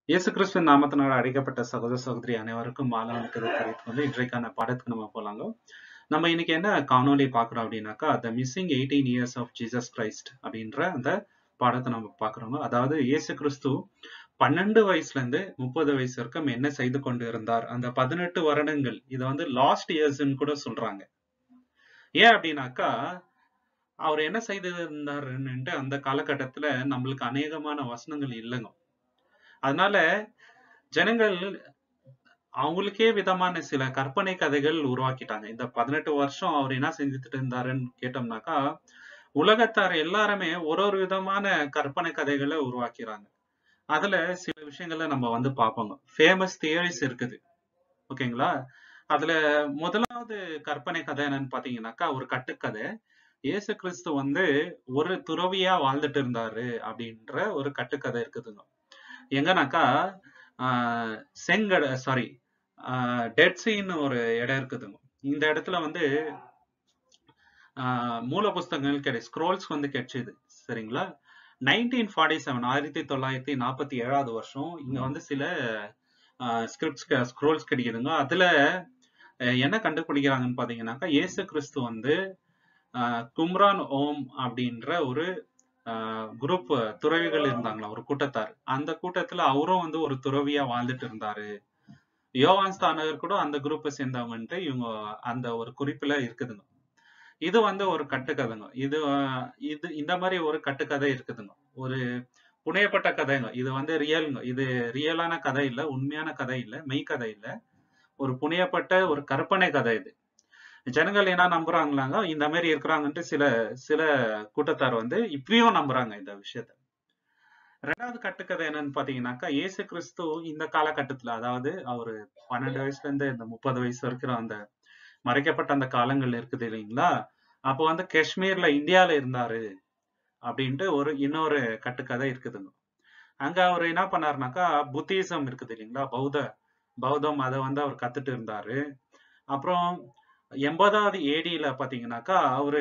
இயேசு கிறிஸ்துவின் நாமத்தினால் அழைக்கப்பட்ட சகோதர சகோதரி அனைவருக்கும் மாலாவுக்கு தெரிவித்துக் கொண்டு இன்றைக்கான பாடத்துக்கு நம்ம போலாங்க நம்ம இன்னைக்கு என்ன காணொலி பார்க்குறோம் அப்படின்னாக்கா the missing eighteen years of Jesus Christ அப்படின்ற அந்த பாடத்தை நம்ம பார்க்குறோங்க அதாவது இயேசு கிறிஸ்து பன்னெண்டு வயசுல இருந்து முப்பது வயசு வரைக்கும் என்ன செய்து கொண்டு இருந்தார் அந்த பதினெட்டு வருடங்கள் இதை வந்து லாஸ்ட் இயர்ஸ்ன்னு கூட சொல்றாங்க ஏன் அப்படின்னாக்கா அவர் என்ன செய்திருந்தாருன்னுட்டு அந்த காலகட்டத்துல நம்மளுக்கு அநேகமான வசனங்கள் இல்லைங்க அதனால ஜனங்கள் அவங்களுக்கே விதமான சில கற்பனை கதைகள் உருவாக்கிட்டாங்க இந்த பதினெட்டு வருஷம் அவர் என்ன செஞ்சுட்டு இருந்தாருன்னு கேட்டோம்னாக்கா உலகத்தார் எல்லாருமே ஒரு ஒரு விதமான கற்பனை கதைகளை உருவாக்கிறாங்க அதுல சில விஷயங்களை நம்ம வந்து பார்ப்போங்க ஃபேமஸ் தியரிஸ் இருக்குது ஓகேங்களா அதுல முதலாவது கற்பனை கதை என்னன்னு பாத்தீங்கன்னாக்கா ஒரு கட்டுக்கதை இயேசு கிறிஸ்து வந்து ஒரு துறவியா வாழ்ந்துட்டு இருந்தாரு அப்படின்ற ஒரு கட்டுக்கதை இருக்குதுங்க எங்கனாக்கா ஆஹ் செங்கட சாரி டெட்சின்னு ஒரு இடம் இருக்குதுங்க இந்த இடத்துல வந்து ஆஹ் மூல புஸ்தகங்கள் கிடை ஸ்க்ரோல்ஸ் வந்து கிடைச்சிது சரிங்களா நைன்டீன் ஃபார்ட்டி செவன் ஆயிரத்தி தொள்ளாயிரத்தி நாற்பத்தி ஏழாவது வருஷம் இங்க வந்து சில ஸ்கிரிப்ட்ஸ் ஸ்க்ரோல்ஸ் கிடைக்குதுங்க அதுல என்ன கண்டுபிடிக்கிறாங்கன்னு பாத்தீங்கன்னாக்கா இயேசு கிறிஸ்து வந்து கும்ரான் ஓம் அப்படின்ற ஒரு குரூப் துறவிகள் இருந்தாங்களா ஒரு கூட்டத்தார் அந்த கூட்டத்துல அவரும் வந்து ஒரு துறவியா வாழ்ந்துட்டு இருந்தாரு யோவான் ஸ்தானகர் கூட அந்த குரூப்பை சேர்ந்தவங்கன்ட்டு இவங்க அந்த ஒரு குறிப்புல இருக்குதுங்க இது வந்து ஒரு கட்டுக்கதைங்க இது இது இந்த மாதிரி ஒரு கட்டுக்கதை இருக்குதுங்க ஒரு புனையப்பட்ட கதைங்க இது வந்து ரியல்ங்க இது ரியலான கதை இல்ல உண்மையான கதை இல்ல மெய் கதை இல்ல ஒரு புனையப்பட்ட ஒரு கற்பனை கதை இது ஜனங்கள் என்ன நம்புறாங்களாங்க இந்த மாதிரி இருக்கிறாங்கன்ட்டு சில சில கூட்டத்தார் வந்து இப்பயும் நம்புறாங்க இந்த விஷயத்த ரெண்டாவது கட்டுக்கதை என்னன்னு பாத்தீங்கன்னாக்கா இயேசு கிறிஸ்து இந்த காலகட்டத்துல அதாவது அவரு பன்னெண்டு வயசுல இருந்து இந்த முப்பது வயசு வரைக்கும் அந்த மறைக்கப்பட்ட அந்த காலங்கள் இருக்குது இல்லைங்களா அப்போ வந்து காஷ்மீர்ல இந்தியால இருந்தாரு அப்படின்ட்டு ஒரு இன்னொரு கட்டுக்கதை இருக்குதுங்க அங்க அவர் என்ன பண்ணாருனாக்கா புத்திசம் இருக்குது இல்லைங்களா பௌத்த பௌத்தம் அதை வந்து அவர் கத்துட்டு இருந்தாரு அப்புறம் எண்பதாவது ஏடியில பாத்தீங்கன்னாக்கா அவரு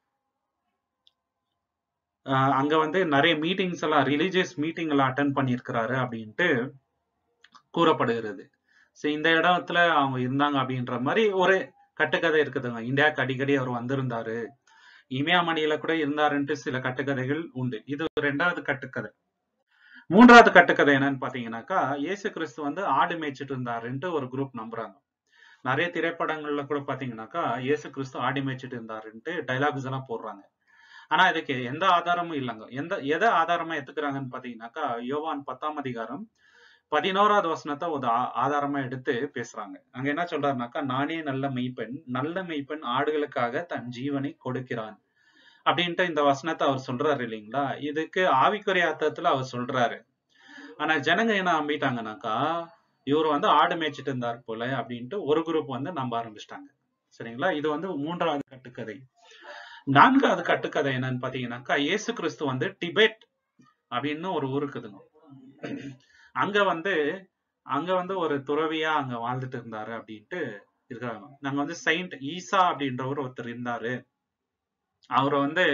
அங்க வந்து நிறைய மீட்டிங்ஸ் எல்லாம் ரிலீஜியஸ் மீட்டிங் எல்லாம் அட்டன் பண்ணியிருக்கிறாரு அப்படின்ட்டு கூறப்படுகிறது ஸோ இந்த இடத்துல அவங்க இருந்தாங்க அப்படின்ற மாதிரி ஒரு கட்டுக்கதை இருக்குதுங்க இந்தியாவுக்கு அடிக்கடி அவர் வந்திருந்தாரு இமயமணியில கூட இருந்தாருன்ட்டு சில கட்டுக்கதைகள் உண்டு இது ரெண்டாவது கட்டுக்கதை மூன்றாவது கட்டுக்கதை என்னன்னு பாத்தீங்கன்னாக்கா இயேசு கிறிஸ்து வந்து ஆடு மேய்ச்சிட்டு இருந்தாருன்ட்டு ஒரு குரூப் நம்புறாங்க நிறைய திரைப்படங்கள்ல கூட பாத்தீங்கன்னாக்கா இயேசு கிறிஸ்து ஆடி மேய்ச்சிட்டு இருந்தாருன்ட்டு டைலாக்ஸ் எல்லாம் போடுறாங்க ஆனா இதுக்கு எந்த ஆதாரமும் இல்லைங்க எந்த எதை ஆதாரமா எடுத்துக்கிறாங்கன்னு பாத்தீங்கன்னாக்கா யோவான் பத்தாம் அதிகாரம் பதினோராவது வசனத்தை ஒரு ஆதாரமா எடுத்து பேசுறாங்க அங்க என்ன சொல்றாருனாக்கா நானே நல்ல மெய்ப்பெண் நல்ல மெய்ப்பெண் ஆடுகளுக்காக தன் ஜீவனை கொடுக்கிறான் அப்படின்ட்டு இந்த வசனத்தை அவர் சொல்றாரு இல்லைங்களா இதுக்கு ஆவிக்குரிய அர்த்தத்துல அவர் சொல்றாரு ஆனா ஜனங்க என்ன நம்பிட்டாங்கனாக்கா இவர் வந்து ஆடு மேய்ச்சிட்டு இருந்தார் போல அப்படின்ட்டு ஒரு குரூப் வந்து நம்ப ஆரம்பிச்சிட்டாங்க சரிங்களா இது வந்து மூன்றாவது கட்டுக்கதை நான்காவது கட்டுக்கதை என்னன்னு பாத்தீங்கன்னாக்கா இயேசு கிறிஸ்து வந்து டிபெட் அப்படின்னு ஒரு ஊர் இருக்குதுங்க அங்க வந்து அங்க வந்து ஒரு துறவியா அங்க வாழ்ந்துட்டு இருந்தாரு அப்படின்ட்டு இருக்கிறாங்க நாங்க வந்து செயின்ட் ஈசா அப்படின்றவர் ஒருத்தர் இருந்தாரு அவரை வந்து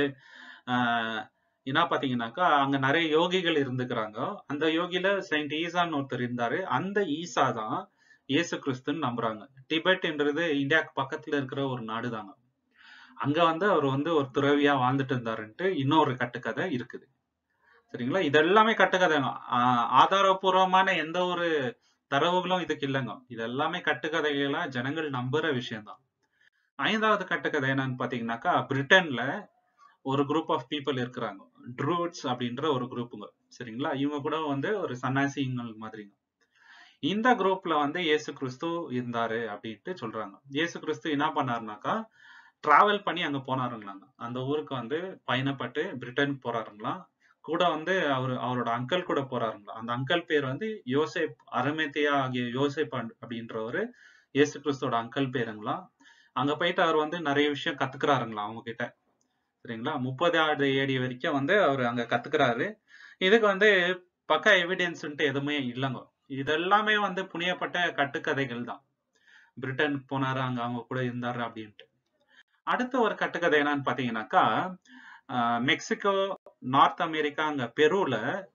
ஆஹ் என்ன பாத்தீங்கன்னாக்கா அங்க நிறைய யோகிகள் இருந்துக்கிறாங்க அந்த யோகில செயின்ட் ஈசான்னு ஒருத்தர் இருந்தாரு அந்த ஈசா தான் இயேசு கிறிஸ்துன்னு நம்புறாங்க டிபெட்ன்றது இந்தியாவுக்கு பக்கத்துல இருக்கிற ஒரு நாடு தாங்க அங்க வந்து அவர் வந்து ஒரு துறவியா வாழ்ந்துட்டு இருந்தாருன்ட்டு இன்னொரு கட்டுக்கதை இருக்குது சரிங்களா இது எல்லாமே கட்டுக்கதைங்க ஆதாரபூர்வமான எந்த ஒரு தரவுகளும் இதுக்கு இல்லைங்க இது எல்லாமே கட்டுக்கதைகளா ஜனங்கள் நம்புற விஷயம்தான் ஐந்தாவது கட்டுக்கதை என்னன்னு பாத்தீங்கன்னாக்கா பிரிட்டன்ல ஒரு குரூப் ஆஃப் பீப்புள் இருக்கிறாங்க ட்ரூட்ஸ் அப்படின்ற ஒரு குரூப்புங்க சரிங்களா இவங்க கூட வந்து ஒரு சன்னாசிங்கள் மாதிரிங்க இந்த குரூப்ல வந்து இயேசு கிறிஸ்து இருந்தாரு அப்படின்ட்டு சொல்றாங்க இயேசு கிறிஸ்து என்ன பண்ணாருனாக்கா டிராவல் பண்ணி அங்க போனாருங்களாங்க அந்த ஊருக்கு வந்து பயணப்பட்டு பிரிட்டனுக்கு போறாருங்களாம் கூட வந்து அவர் அவரோட அங்கிள் கூட போறாருங்களா அந்த அங்கிள் பேர் வந்து யோசேப் அரமேத்தியா ஆகிய யோசேப் அப்படின்றவரு இயேசு கிறிஸ்தோட அங்கிள் பேருங்களாம் அங்க போயிட்டு அவர் வந்து நிறைய விஷயம் கத்துக்கிறாருங்களா அவங்க கிட்ட சரிங்களா முப்பது ஆடு ஏடி வரைக்கும் வந்து அவர் அங்க கத்துக்கிறாரு இதுக்கு வந்து பக்கா எவிடன்ஸ்ன்ட்டு எதுவுமே இல்லைங்க இதெல்லாமே வந்து புனியப்பட்ட கட்டுக்கதைகள் தான் பிரிட்டனுக்கு போனாரு அங்க அவங்க கூட இருந்தாரு அப்படின்ட்டு அடுத்த ஒரு கட்டுக்கதை என்னன்னு பாத்தீங்கன்னாக்கா மெக்சிகோ நார்த் அமெரிக்கா அங்க பெருல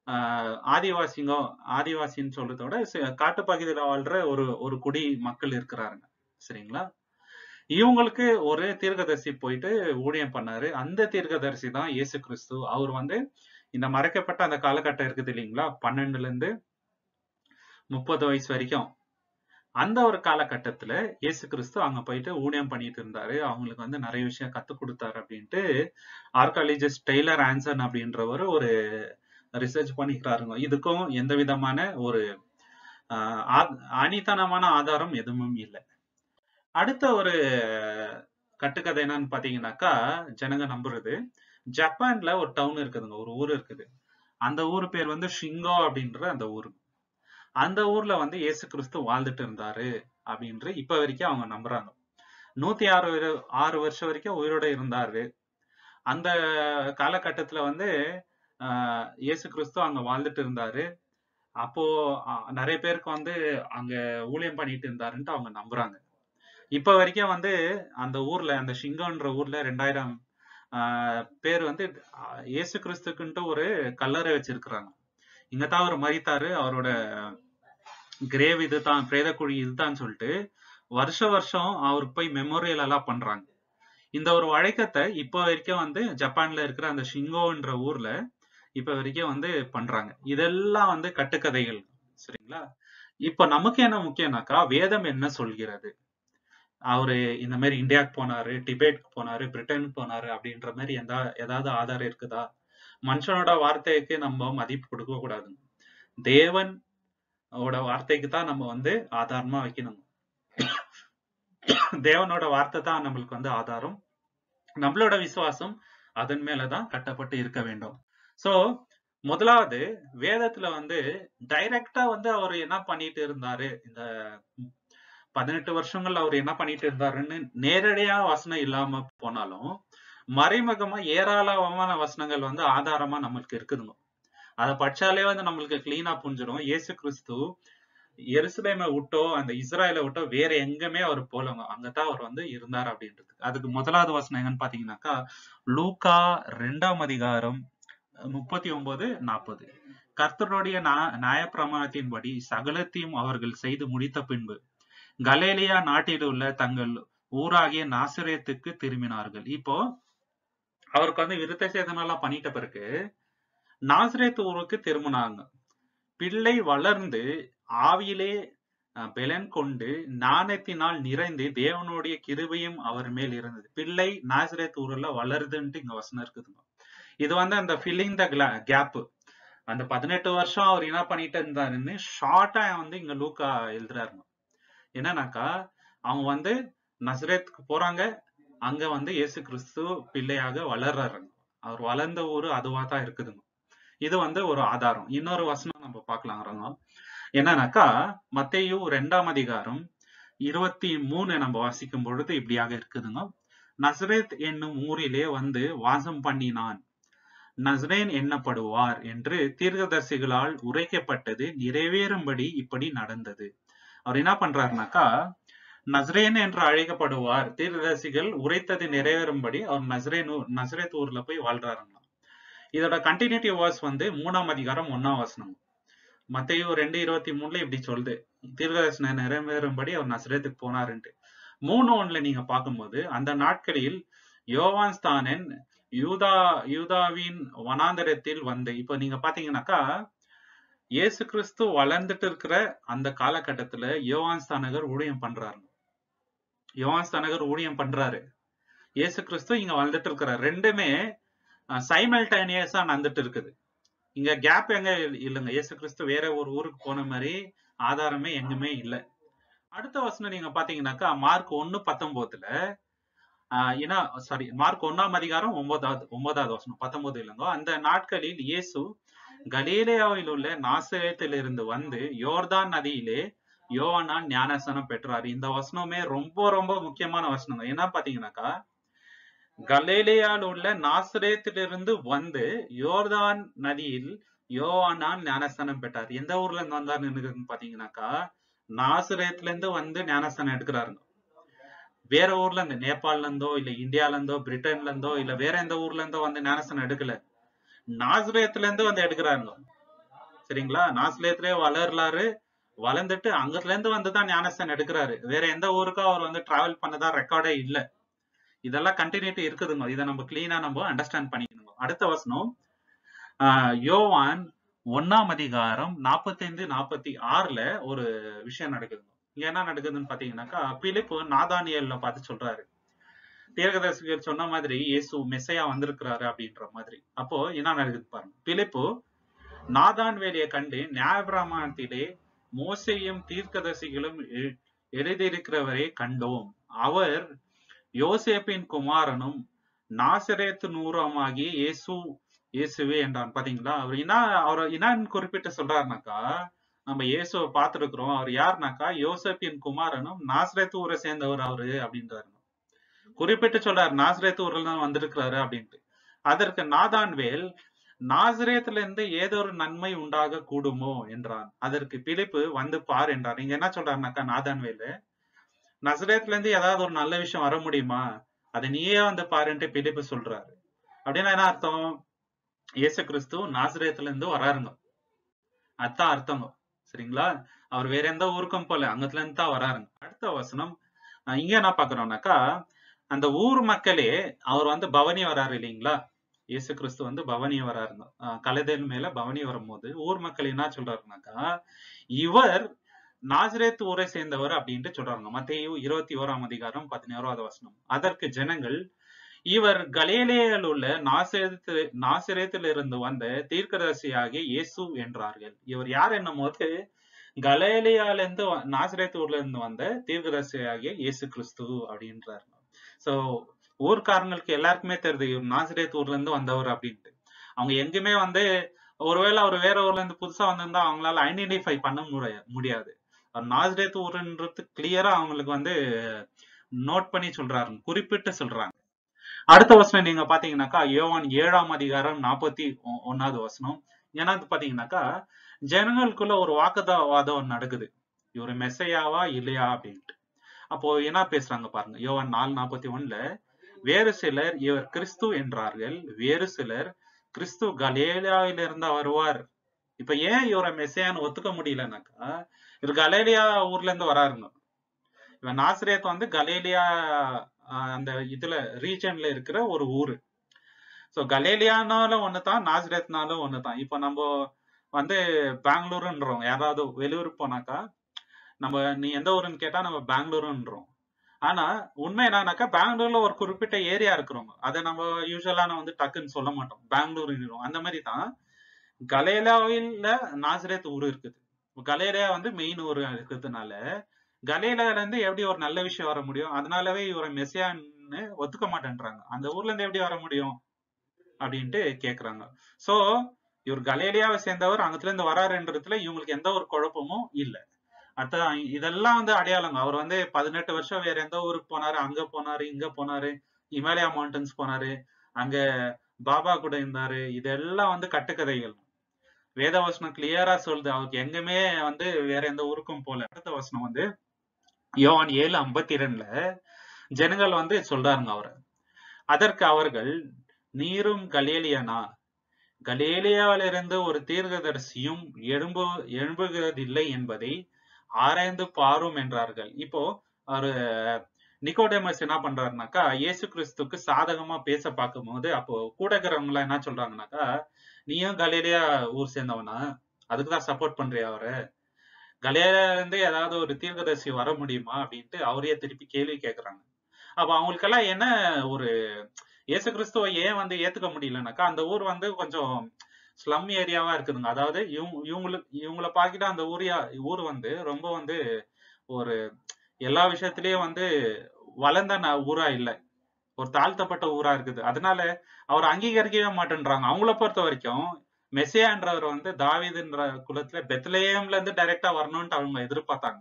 ஆஹ் ஆதிவாசிங்கோ ஆதிவாசின்னு சொல்றத விட சி- காட்டுப்பகுதியில வாழ்ற ஒரு ஒரு குடி மக்கள் இருக்கிறாருங்க சரிங்களா இவங்களுக்கு ஒரு தீர்க்கதரிசி போயிட்டு ஊழியம் பண்ணாரு அந்த தீர்க்கதரிசி தான் இயேசு கிறிஸ்து அவர் வந்து இந்த மறைக்கப்பட்ட அந்த காலகட்டம் இருக்குது இல்லைங்களா பன்னெண்டுல இருந்து முப்பது வயசு வரைக்கும் அந்த ஒரு காலகட்டத்துல இயேசு கிறிஸ்து அங்க போயிட்டு ஊழியம் பண்ணிட்டு இருந்தாரு அவங்களுக்கு வந்து நிறைய விஷயம் கத்து கொடுத்தாரு அப்படின்ட்டு ஆர்காலஜிஸ்ட் டெய்லர் ஆன்சன் அப்படின்றவர் ஒரு ரிசர்ச் பண்ணிக்கிறாருங்க இதுக்கும் எந்த விதமான ஒரு ஆஹ் ஆ- ஆணித்தனமான ஆதாரம் எதுவும் இல்லை அடுத்த ஒரு கட்டுக்கதை என்னன்னு பாத்தீங்கன்னாக்கா ஜனங்க நம்புறது ஜப்பான்ல ஒரு டவுன் இருக்குதுங்க ஒரு ஊர் இருக்குது அந்த ஊர் பேர் வந்து ஷிங்கோ அப்படின்ற அந்த ஊர் அந்த ஊர்ல வந்து இயேசு கிறிஸ்து வாழ்ந்துட்டு இருந்தாரு அப்படின்ற இப்ப வரைக்கும் அவங்க நம்புறாங்க நூத்தி ஆறு வரு- ஆறு வருஷம் வரைக்கும் உயிரோட இருந்தாரு அந்த காலகட்டத்துல வந்து ஆஹ் இயேசு கிறிஸ்து அங்க வாழ்ந்துட்டு இருந்தாரு அப்போ அஹ், நிறைய பேருக்கு வந்து அங்க ஊழியம் பண்ணிட்டு இருந்தாருன்ட்டு அவங்க நம்புறாங்க இப்ப வரைக்கும் வந்து அந்த ஊர்ல அந்த ஷிங்கோன்ற ஊர்ல ரெண்டாயிரம் ஆஹ், பேர் வந்து ஆஹ், இயேசு கிறிஸ்துக்குன்ட்டு ஒரு கல்லறை வச்சிருக்கிறாங்க இங்கதான் அவர் மறித்தாரு அவரோட கிரேவ் இதுதான் பிரேதக்குழி இதுதான் சொல்லிட்டு வருஷ வருஷம் அவருக்கு போய் மெமோரியல் எல்லாம் பண்றாங்க இந்த ஒரு வழக்கத்தை இப்ப வரைக்கும் வந்து ஜப்பான்ல இருக்கிற அந்த ஷிங்கோன்ற ஊர்ல இப்ப வரைக்கும் வந்து பண்றாங்க இதெல்லாம் வந்து கட்டுக்கதைகள் சரிங்களா இப்ப நமக்கு என்ன முக்கியம்னாக்கா வேதம் என்ன சொல்கிறது அவரு இந்த மாதிரி இந்தியாவுக்கு போனாரு டிபேட்க்கு போனாரு பிரிட்டனுக்கு போனாரு அப்படின்ற மாதிரி எந்த ஏதாவது ஆதாரம் இருக்குதா மனுஷனோட வார்த்தைக்கு நம்ம மதிப்பு கொடுக்க கூடாது தேவன் ஓட வார்த்தைக்கு தான் நம்ம வந்து ஆதாரமா வைக்கணும் தேவனோட வார்த்தை தான் நம்மளுக்கு வந்து ஆதாரம் நம்மளோட விசுவாசம் அதன் மேலதான் கட்டப்பட்டு இருக்க வேண்டும் சோ முதலாவது வேதத்துல வந்து டைரக்டா வந்து அவர் என்ன பண்ணிட்டு இருந்தாரு இந்த பதினெட்டு வருஷங்கள் அவர் என்ன பண்ணிட்டு இருந்தாருன்னு நேரடியா வசனம் இல்லாம போனாலும் மறைமுகமா ஏராளமான வசனங்கள் வந்து ஆதாரமா நம்மளுக்கு இருக்குதுங்க அதை படிச்சாலே வந்து நம்மளுக்கு கிளீனா புரிஞ்சிடும் இயேசு கிறிஸ்து எருசலேமை விட்டோ அந்த இஸ்ராயலை விட்டோ வேற எங்குமே அவர் போலங்க அங்கதான் அவர் வந்து இருந்தார் அப்படின்றது அதுக்கு முதலாவது வசனம் என்னன்னு பாத்தீங்கன்னாக்கா லூக்கா ரெண்டாம் அதிகாரம் முப்பத்தி ஒன்பது நாற்பது கர்த்தருடைய நா- நியாயப்பிரமாணத்தின்படி சகலத்தையும் அவர்கள் செய்து முடித்த பின்பு கலேலியா நாட்டில் உள்ள தங்கள் ஊராகிய நாசிரியத்துக்கு திரும்பினார்கள் இப்போ அவருக்கு வந்து விருத்த சேதனம் எல்லாம் பண்ணிட்ட பிறகு நாசிரியத் ஊருக்கு திரும்பினாங்க பிள்ளை வளர்ந்து ஆவியிலே அஹ், பெலன் கொண்டு ஞானத்தினால் நிறைந்து தேவனுடைய கிருபையும் அவர் மேல் இருந்தது பிள்ளை நாசிரியத் ஊர்ல வளருதுன்ட்டு இங்க வசனம் இருக்குதுங்க இது வந்து அந்த ஃபில்லிங் த கேப் அந்த பதினெட்டு வருஷம் அவர் என்ன பண்ணிட்டு இருந்தாருன்னு ஷார்ட்டா வந்து இங்க லூக்கா எழுதுறாருங்க என்னன்னாக்கா அவங்க வந்து நசரேத்துக்கு போறாங்க அங்க வந்து இயேசு கிறிஸ்து பிள்ளையாக வளர்றாருங்க அவர் வளர்ந்த ஊரு அதுவா தான் இருக்குதுங்க இது வந்து ஒரு ஆதாரம் இன்னொரு வசனம் நம்ம பார்க்கலாங்கிறோங்க என்னன்னாக்கா மத்தேயு ரெண்டாம் அதிகாரம் இருபத்தி மூணு நம்ம வாசிக்கும் பொழுது இப்படியாக இருக்குதுங்க நசரேத் என்னும் ஊரிலே வந்து வாசம் பண்ணினான் நசரேன் எண்ணப்படுவார் என்று தீர்க்கதரிசிகளால் உரைக்கப்பட்டது நிறைவேறும்படி இப்படி நடந்தது அவர் என்ன பண்றாருனாக்கா நஸ்ரேன் என்று அழைக்கப்படுவார் தீர்க்கதரிசிகள் உரைத்தது நிறைவேறும்படி அவர் நஸ்ரேன் ஊர்- நஸ்ரேத் ஊர்ல போய் வாழ்றாருங்க இதோட கண்டினியூட்டி வாஸ் வந்து மூணாம் அதிகாரம் ஒன்னாம் வசனம் மத்தேயு ரெண்டு இருபத்தி மூணுல இப்படி சொல்லுது தீர்க்கதரிசன நிறைவேறும்படி அவர் நஸ்ரேத்துக்கு போனாருன்ட்டு மூணு ஒண்ணுல நீங்க பார்க்கும்போது அந்த நாட்களில் யோவான் ஸ்தானன் யூதா யூதாவின் வனாந்தரத்தில் வந்து இப்போ நீங்க பாத்தீங்கன்னாக்கா இயேசு கிறிஸ்து வளர்ந்துட்டு இருக்கிற அந்த காலகட்டத்துல யோவான் ஸ்தானகர் ஊழியம் பண்றாரு யோவான் ஸ்தானகர் ஊழியம் பண்றாரு இயேசு கிறிஸ்து இங்க வளர்ந்துட்டு இருக்கிறார் ரெண்டுமே சைமல்டேனியஸா நடந்துட்டு இருக்குது இங்க கேப் எங்க இல்- இல்லைங்க இயேசு கிறிஸ்து வேற ஒரு ஊருக்கு போன மாதிரி ஆதாரமே எங்குமே இல்லை அடுத்த வசனம் நீங்க பாத்தீங்கன்னாக்கா மார்க் ஒன்னு பத்தொன்பதுல ஆஹ் ஏன்னா சாரி மார்க் ஒன்னாம் அதிகாரம் ஒன்பதாவது ஒன்பதாவது வசனம் பத்தொன்பது இல்லைங்க அந்த நாட்களில் இயேசு கலீலேயாவில் உள்ள நாசரேத்திலிருந்து வந்து யோர்தான் நதியிலே யோவானால் ஞானசனம் பெற்றார் இந்த வசனமே ரொம்ப ரொம்ப முக்கியமான வசனம் என்ன பாத்தீங்கன்னாக்கா கலேலியாவில் உள்ள நாசரேத்திலிருந்து வந்து யோர்தான் நதியில் யோவானால் ஞானஸ்தானம் பெற்றார் எந்த ஊர்ல இருந்து வந்தாருன்னு பாத்தீங்கன்னாக்கா நாசரேத்துல இருந்து வந்து ஞானஸ்தானம் எடுக்கிறாருங்க வேற ஊர்ல இருந்து நேபாள்ல இருந்தோ இல்ல இந்தியால இருந்தோ பிரிட்டன்ல இருந்தோ இல்ல வேற எந்த ஊர்ல இருந்தோ வந்து ஞானஸ்தானம் எடுக்கல நாசரேத்துல இருந்து வந்து எடுக்கிறாருங்க சரிங்களா நாசிலேத்திலே வளரலாரு வளர்ந்துட்டு அங்கத்துல இருந்து வந்துதான் ஞானஸ்தானம் எடுக்கிறாரு வேற எந்த ஊருக்கும் அவர் வந்து டிராவல் பண்ணதா ரெக்கார்டே இல்ல இதெல்லாம் கண்டினியூட்டி இருக்குதுங்க இதை நம்ம கிளீனா நம்ம அண்டர்ஸ்டாண்ட் பண்ணிக்கணுங்க அடுத்த வசனம் ஆஹ் யோவான் ஒன்னாம் அதிகாரம் நாற்பத்தைந்து நாற்பத்தி ஆறுல ஒரு விஷயம் நடக்குதுங்க இங்க என்ன நடக்குதுன்னு பாத்தீங்கன்னாக்கா பிலிப்பு நாதானியல்ல பார்த்து சொல்றாரு தீர்க்கதரிசிகள் சொன்ன மாதிரி இயேசு மெஸ்ஸையா வந்திருக்கிறாரு அப்படின்ற மாதிரி அப்போ என்ன நடக்குது பாருங்க பிலிப்பு நாதான் வேலையை கண்டு நியாயபிரமாணத்திலே மோசையும் தீர்க்கதரிசிகளும் எ- எழுதியிருக்கிறவரை கண்டோம் அவர் யோசேப்பின் குமாரனும் நாசரேத்து நூறமாகிய இயேசு இயேசுவே என்றான் பாத்தீங்களா அவர் என்ன அவர் என்னன்னு குறிப்பிட்டு சொல்றாருனாக்கா நம்ம இயேசுவை பார்த்திருக்கிறோம் அவர் யாருனாக்கா யோசேப்பின் குமாரனும் நாசரேத்து ஊரை சேர்ந்தவர் அவரு அப்படின்றாரு குறிப்பிட்டு சொல்றாரு நாசரேத்து ஊர்ல தான் வந்திருக்கிறாரு அப்படின்ட்டு அதற்கு நாதான்வேல் நாசரேத்துல இருந்து ஏதோ ஒரு நன்மை உண்டாக கூடுமோ என்றான் அதற்கு பிலிப்பு வந்து பார் என்றார் இங்க என்ன சொல்றாருனாக்கா நாதான்வேலு நசரேத்துல இருந்து ஏதாவது ஒரு நல்ல விஷயம் வர முடியுமா அதை நீயே வந்து பாருன்ட்டு பிலிப்பு சொல்றாரு அப்படின்னா என்ன அர்த்தம் இயேசு கிறிஸ்து நாசரேத்துல இருந்து வராருங்க அதான் அர்த்தங்க சரிங்களா அவர் வேற எந்த ஊருக்கும் போல அங்கத்துல இருந்து தான் வராருங்க அடுத்த வசனம் அஹ் இங்க என்ன பாக்குறோம்னாக்கா அந்த ஊர் மக்களே அவர் வந்து பவனி வராரு இல்லைங்களா இயேசு கிறிஸ்து வந்து பவனி வராருங்க அஹ் கலைதேன் மேல பவனி வரும்போது ஊர் மக்கள் என்ன சொல்றாருனாக்கா இவர் நாசரேத் ஊரை சேர்ந்தவர் அப்படின்ட்டு சொல்றாங்க மத்தேயு இருபத்தி ஓராம் அதிகாரம் பதினோராவது வசனம் அதற்கு ஜனங்கள் இவர் கலேலேயில் உள்ள நாசிரேத்து நாசிரேத்தில் இருந்து வந்த தீர்க்கதரிசியாகிய இயேசு என்றார்கள் இவர் யார் என்னும் போது கலேலியால இருந்து வ- நாசரேத் ஊர்ல இருந்து வந்த தீர்க்கதரிசியாகிய இயேசு கிறிஸ்து அப்படின்றாரு சோ ஊர்க்காரங்களுக்கு எல்லாருக்குமே தெரியுது இவர் நாசரேத் ஊர்ல இருந்து வந்தவர் அப்படின்ட்டு அவங்க எங்குமே வந்து ஒருவேளை அவர் வேற ஊர்ல இருந்து புதுசா வந்திருந்தா அவங்களால ஐடென்டிஃபை பண்ண முடிய- முடியாது அவர் நாசரேத் ஊருன்றது கிளியரா அவங்களுக்கு வந்து நோட் பண்ணி சொல்றாரு குறிப்பிட்டு சொல்றாங்க அடுத்த வசனம் நீங்க பாத்தீங்கன்னாக்கா யோவான் ஏழாம் அதிகாரம் நாற்பத்தி ஒ- ஒண்ணாவது வசனம் ஏன்னா இது பாத்தீங்கன்னாக்கா ஜனங்களுக்குள்ள ஒரு வாக்குவாதம் நடக்குது இவர் மெஸ்ஸையாவா இல்லையா அப்படின்ட்டு அப்போ என்ன பேசுறாங்க பாருங்க யோவான் நாலு நாற்பத்தி ஒண்ணுல வேறு சிலர் இவர் கிறிஸ்து என்றார்கள் வேறு சிலர் கிறிஸ்து கலேலியாவில இருந்தா வருவார் இப்ப ஏன் இவரை மெஸ்ஸையான்னு ஒத்துக்க முடியலனாக்கா இவர் கலேலியா ஊர்ல இருந்து வராருங்க இவன் நாசிரியத் வந்து கலேலியா ஆஹ், அந்த இதுல ரீஜன்ல இருக்கிற ஒரு ஊரு சோ கலேலியானாலும் ஒண்ணுதான் நாசிரியத்னாலும் ஒண்ணுதான் இப்ப நம்ம வந்து பெங்களூருன்றோம் யாராவது வெளியூர் போனாக்கா நம்ம நீ எந்த ஊருன்னு கேட்டா நம்ம பெங்களூருன்றோம் ஆனா உண்மை என்னன்னாக்கா பெங்களூர்ல ஒரு குறிப்பிட்ட ஏரியா இருக்கிறவங்க அதை நம்ம யூஸ்வலா நான் வந்து டக்குன்னு சொல்ல மாட்டோம் பெங்களூர் அந்த மாதிரி தான் கலேலாவில நாசரேத் ஊர் இருக்குது கலேலியா வந்து மெயின் ஊர் இருக்கிறதுனால கலேலியால இருந்து எப்படி ஒரு நல்ல விஷயம் வர முடியும் அதனாலவே இவரை மெசியான்னு ஒத்துக்க மாட்டேன்றாங்க அந்த ஊர்ல இருந்து எப்படி வர முடியும் அப்படின்ட்டு கேக்குறாங்க சோ இவர் கலேலியாவை சேர்ந்தவர் அங்கத்துல இருந்து வராருன்றதுல இவங்களுக்கு எந்த ஒரு குழப்பமும் இல்ல அதான் இதெல்லாம் வந்து அடையாளங்க அவர் வந்து பதினெட்டு வருஷம் வேற எந்த ஊருக்கு போனாரு அங்க போனாரு இங்க போனாரு இமாலயா மவுண்டன்ஸ் போனாரு அங்க பாபா கூட இருந்தாரு இதெல்லாம் வந்து கட்டுக்கதைகள் வேதவசனம் கிளியரா சொல்லுது அவருக்கு எங்குமே வந்து வேற எந்த ஊருக்கும் போல அடுத்த வசனம் வந்து யோவான் ஏழு ஐம்பத்தி ரெண்டுல ஜனங்கள் வந்து சொல்றாருங்க அவரை அதற்கு அவர்கள் நீரும் கலேலியனா கலேலியாவிலிருந்து ஒரு தீர்க்கதரிசியும் எழும்பு எழும்புகிறதில்லை என்பதை ஆராய்ந்து பாரும் என்றார்கள் இப்போ ஒரு நிக்கோடேமஸ் என்ன பண்றாருனாக்கா இயேசு கிறிஸ்துக்கு சாதகமா பேச பார்க்கும்போது அப்போ கூட இருக்கிறவங்க எல்லாம் என்ன சொல்றாங்கனாக்கா நீயும் கலேலியா ஊர் சேர்ந்தவனா அதுக்குதான் சப்போர்ட் பண்றியா அவரை கலேலியால இருந்து ஏதாவது ஒரு தீர்க்கதரிசி வர முடியுமா அப்படின்ட்டு அவரையே திருப்பி கேள்வி கேக்குறாங்க அப்ப அவங்களுக்கெல்லாம் என்ன ஒரு இயேசு கிறிஸ்துவை ஏன் வந்து ஏத்துக்க முடியலனாக்கா அந்த ஊர் வந்து கொஞ்சம் ஸ்லம் ஏரியாவா இருக்குதுங்க அதாவது இவங்க இவங்களுக்கு இவங்கள பாக்கிட்டு அந்த ஊரியா ஊர் வந்து ரொம்ப வந்து ஒரு எல்லா விஷயத்திலயும் வந்து வளர்ந்த ந- ஊரா இல்ல ஒரு தாழ்த்தப்பட்ட ஊரா இருக்குது அதனால அவர் அங்கீகரிக்கவே மாட்டேன்றாங்க அவங்கள பொறுத்த வரைக்கும் மெஸ்ஸியான்றவர் வந்து தாவீதுன்ற குலத்துல பெத்லேயம்ல இருந்து டைரக்டா வரணும்ட்டு அவங்க எதிர்பார்த்தாங்க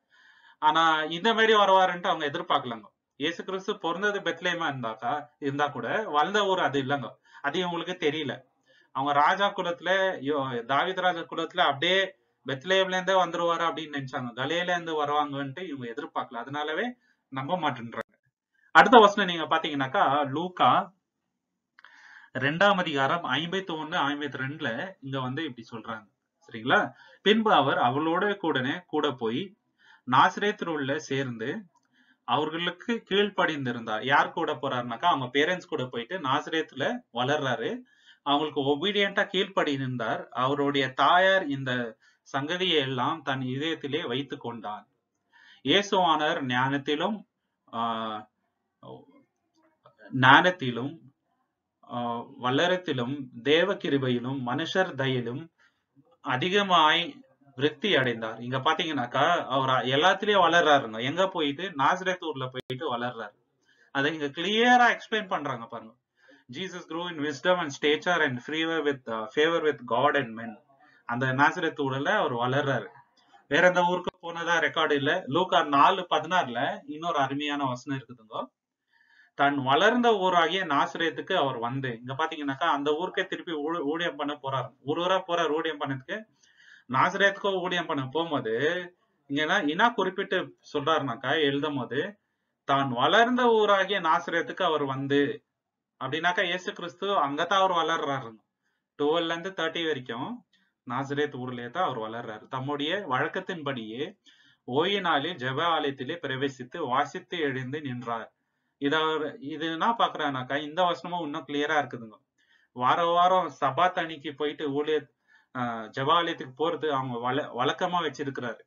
ஆனா இந்த மாதிரி வருவாருன்ட்டு அவங்க எதிர்பார்க்கலங்க இயேசு கிறிஸ்து பிறந்தது பெத்லேயமா இருந்தாக்கா இருந்தா கூட வளர்ந்த ஊர் அது இல்லைங்க அது இவங்களுக்கு தெரியல அவங்க ராஜா குலத்துல யோ- தாவீது ராஜா குலத்துல அப்படியே பெத்லேயம்ல இருந்தே வந்துருவாரு அப்படின்னு நினைச்சாங்க கலேல இருந்து வருவாங்கன்ட்டு இவங்க எதிர்பார்க்கல அதனாலவே நம்ப மாட்டேன்றாங்க அடுத்த வசனம் நீங்க பாத்தீங்கன்னாக்கா லூக்கா ரெண்டாம் அதிகாரம் ஐம்பத்தி ஒண்ணு ஐம்பத்தி ரெண்டுல இங்க வந்து இப்படி சொல்றாங்க சரிங்களா பின்பு அவர் அவளோட கூடனே கூட போய் நாசிரேத்தில் உள்ள சேர்ந்து அவர்களுக்கு கீழ்ப்படிந்திருந்தார் யார் கூட போறாருனாக்கா அவங்க பேரண்ட்ஸ் கூட போயிட்டு நாசிரேத்துல வளர்றாரு அவங்களுக்கு ஒபீடியண்டா கீழ்ப்படி நின்றார் அவருடைய தாயார் இந்த சங்கதியை எல்லாம் தன் இதயத்திலே வைத்து கொண்டார் இயேசுவானர் ஞானத்திலும் ஆஹ் ஞானத்திலும் ஆஹ் வல்லரத்திலும் தேவ கிருபையிலும் மனுஷர் தயிலும் அதிகமாய் விருத்தி அடைந்தார் இங்க பாத்தீங்கன்னாக்கா அவர் எல்லாத்துலயும் வளர்றாருங்க எங்க போயிட்டு நாசிரத் ஊர்ல போயிட்டு வளர்றாரு அதை இங்க கிளியரா எக்ஸ்பிளைன் பண்றாங்க பாருங்க Jesus grow in wisdom and stature and ஃப்ரீவர் with favour with God and men அந்த நாசிரத் ஊர்ல அவர் வளர்றாரு வேற எந்த ஊருக்கு போனதா ரெக்கார்டு இல்ல லூக்கா நாலு பதினாறுல இன்னொரு அருமையான வசனம் இருக்குதுங்க தன் வளர்ந்த ஊராகிய நாசிரியத்துக்கு அவர் வந்து இங்க பாத்தீங்கன்னாக்கா அந்த ஊருக்கே திருப்பி ஊ- ஊழியம் பண்ண போறாரு ஒரு ஊரா போறாரு ஊழியம் பண்ணதுக்கு நாசிரியத்துக்கோ ஊழியம் பண்ண போகும்போது இங்க என்ன என்ன குறிப்பிட்டு சொல்றாருனாக்கா எழுதும் போது தான் வளர்ந்த ஊராகிய நாசிரியத்துக்கு அவர் வந்து அப்படின்னாக்கா இயேசு கிறிஸ்து அங்கதான் அவர் வளர்றாரு டுவெல்ல இருந்து தேர்ட்டி வரைக்கும் நாசரேத் ஊர்லயே தான் அவர் வளர்றாரு தம்முடைய வழக்கத்தின்படியே ஓய்வு நாளில் ஜெப ஆலயத்திலே பிரவேசித்து வாசித்து எழுந்து நின்றார் இத அவர் இது என்ன பாக்குறானாக்கா இந்த வசனமும் இன்னும் கிளியரா இருக்குதுங்க வார வாரம் சபாத் அன்னைக்கு போயிட்டு ஊழிய ஆஹ் ஜெபாலயத்துக்கு போறது அவங்க வழ வழக்கமா வச்சிருக்கிறாரு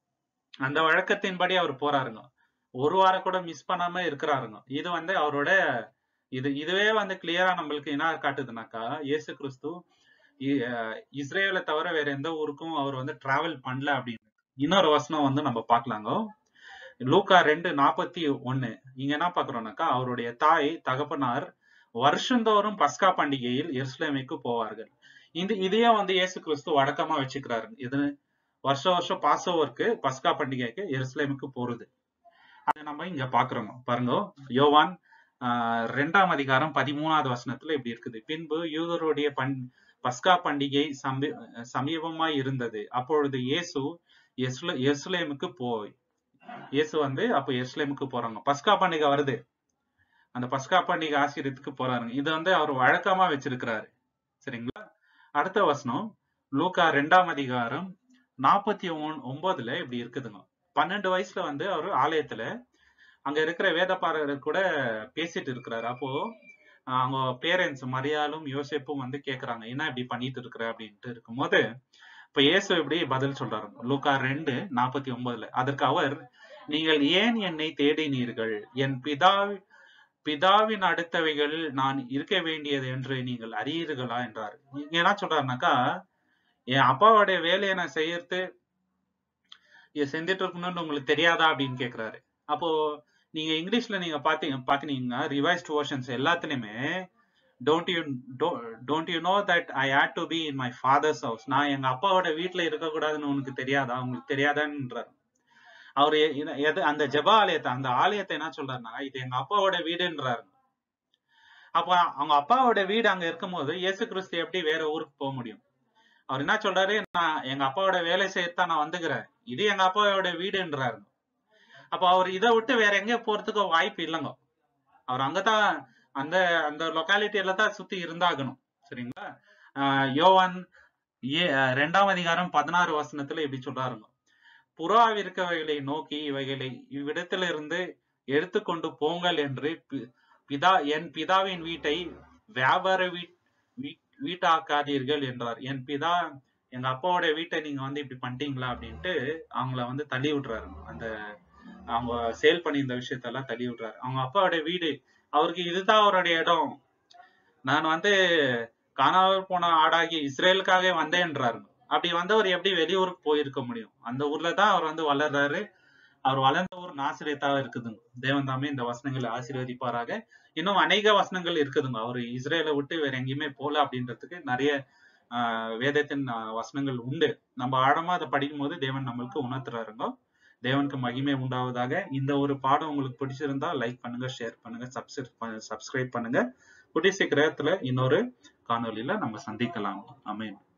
அந்த வழக்கத்தின்படி அவர் போறாருங்க ஒரு வாரம் கூட மிஸ் பண்ணாம இருக்கிறாருங்க இது வந்து அவரோட இது இதுவே வந்து கிளியரா நம்மளுக்கு என்ன காட்டுதுனாக்கா இயேசு கிறிஸ்து இ- அஹ் இஸ்ரேலை தவிர வேற எந்த ஊருக்கும் அவர் வந்து டிராவல் பண்ணல அப்படின்னு இன்னொரு வசனம் வந்து நம்ம பார்க்கலாங்க லூக்கா ரெண்டு நாற்பத்தி ஒண்ணு இங்க என்ன பாக்குறோம்னாக்கா அவருடைய தாய் தகப்பனார் வருஷந்தோறும் பஸ்கா பண்டிகையில் எருசலேமுக்கு போவார்கள் இந்த இதையே வந்து இயேசு கிறிஸ்து வழக்கமா வச்சுக்கிறாரு இது வருஷம் வருஷம் பாசோவருக்கு பஸ்கா பண்டிகைக்கு எருசலேமுக்கு போறது அதை நம்ம இங்க பாக்குறோம் பாருங்க யோவான் ஆஹ் ரெண்டாம் அதிகாரம் பதிமூணாவது வசனத்துல இப்படி இருக்குது பின்பு யூதருடைய பண் பஸ்கா பண்டிகை சமீ சமீபமாய் இருந்தது அப்பொழுது இயேசு எஸ்ல எருசலேமுக்கு போய் இயேசு வந்து அப்ப எருசலேமுக்கு போறாங்க பஸ்கா பண்டிகை வருது அந்த பஸ்கா பண்டிகை ஆசிரியத்துக்கு போறாருங்க இது வந்து அவர் வழக்கமா வச்சிருக்கிறாரு சரிங்களா அடுத்த வசனம் லூக்கா ரெண்டாம் அதிகாரம் நாற்பத்தி ஒன் ஒன்பதுல இப்படி இருக்குதுங்க பன்னெண்டு வயசுல வந்து அவர் ஆலயத்துல அங்க இருக்கிற வேதப்பாரர் கூட பேசிட்டு இருக்கிறாரு அப்போ ஆஹ் அவங்க பேரண்ட்ஸ் மரியாளும் யோசேப்பும் வந்து கேக்குறாங்க என்ன இப்படி பண்ணிட்டு இருக்கிற அப்படின்ட்டு இருக்கும்போது இப்ப இயேசு இப்படி பதில் சொல்றாரு லூக்கா ரெண்டு நாற்பத்தி ஒன்பதுல அதற்கு அவர் நீங்கள் ஏன் என்னை தேடினீர்கள் என் பிதா பிதாவின் அடுத்தவைகள் நான் இருக்க வேண்டியது என்று நீங்கள் அறியீர்களா என்றார் இங்க என்ன சொல்றாருனாக்கா என் அப்பாவோட வேலையை நான் செய்யறது இதை செஞ்சுட்டு இருக்கணும்னு உங்களுக்கு தெரியாதா அப்படின்னு கேக்குறாரு அப்போ நீங்க இங்கிலீஷ்ல நீங்க பாத்தீங்க பாத்தீங்கன்னா ரிவைஸ்ட் வெர்ஷன்ஸ் எல்லாத்துலயுமே don't you don't you know that I hate to be in my father's house நான் எங்க அப்பாவோட வீட்டுல இருக்கக்கூடாதுன்னு உனக்கு தெரியாதா உங்களுக்கு தெரியாதான்றாரு அவர் எ- இத- எது அந்த ஜெப ஆலயத்தை அந்த ஆலயத்தை என்ன சொல்றாருன்னா இது எங்க அப்பாவோட வீடுன்றாரு அப்ப அவங்க அப்பாவோட வீடு அங்க இருக்கும்போது இயேசு கிறிஸ்து எப்படி வேற ஊருக்கு போக முடியும் அவர் என்ன சொல்றாரு நான் எங்க அப்பாவோட வேலை செய்யத்தான் நான் வந்துக்கிறேன் இது எங்க அப்பாவோட வீடுன்றாரு அப்ப அவர் இதை விட்டு வேற எங்க போறதுக்கு வாய்ப்பு இல்லைங்க அவர் அங்கதான் அந்த அந்த லொக்காலிட்டியில தான் சுத்தி இருந்தாகணும் சரிங்களா ஆஹ் யோவான் ஏ ஆஹ் ரெண்டாம் அதிகாரம் பதினாறு வசனத்துல இப்படி சொல்றாருங்க புறாவிற்கவைகளை நோக்கி இவைகளை இவ்விடத்திலிருந்து எடுத்துக்கொண்டு போங்கள் என்று பி- பிதா என் பிதாவின் வீட்டை வியாபார வீட் வீ- வீட்டாக்காதீர்கள் என்றார் என் பிதா எங்க அப்பாவோட வீட்டை நீங்க வந்து இப்படி பண்ணிட்டீங்களா அப்படின்ட்டு அவங்கள வந்து தள்ளி விடுறாரு அந்த அவங்க சேல் பண்ணி இந்த விஷயத்தெல்லாம் தள்ளி விடுறாரு அவங்க அப்பாவோட வீடு அவருக்கு இதுதான் அவருடைய இடம் நான் வந்து காணாமல் போன ஆடாகி இஸ்ரேலுக்காக வந்தேன்றாரு அப்படி வந்தவர் எப்படி வெளியூருக்கு போயிருக்க முடியும் அந்த ஊர்ல தான் அவர் வந்து வளர்றாரு அவர் வளர்ந்த ஊர் நாசிரியத்தாக இருக்குதுங்க தேவன் தாமே இந்த வசனங்களை ஆசீர்வதிப்பாராக இன்னும் அநேக வசனங்கள் இருக்குதுங்க அவர் இஸ்ரேலை விட்டு வேற எங்கேயுமே போல அப்படின்றதுக்கு நிறைய ஆஹ் வேதத்தின் ஆஹ் வசனங்கள் உண்டு நம்ம ஆழமா அதை படிக்கும் போது தேவன் நம்மளுக்கு உணர்த்துறாருங்க தேவனுக்கு மகிமை உண்டாவதாக இந்த ஒரு பாடம் உங்களுக்கு பிடிச்சிருந்தா லைக் பண்ணுங்க ஷேர் பண்ணுங்க சப்ஸ்கிரைப் சப்ஸ்கிரைப் பண்ணுங்க கூடிய சீக்கிரத்துல இன்னொரு காணொளியில நம்ம சந்திக்கலாம் அமேன்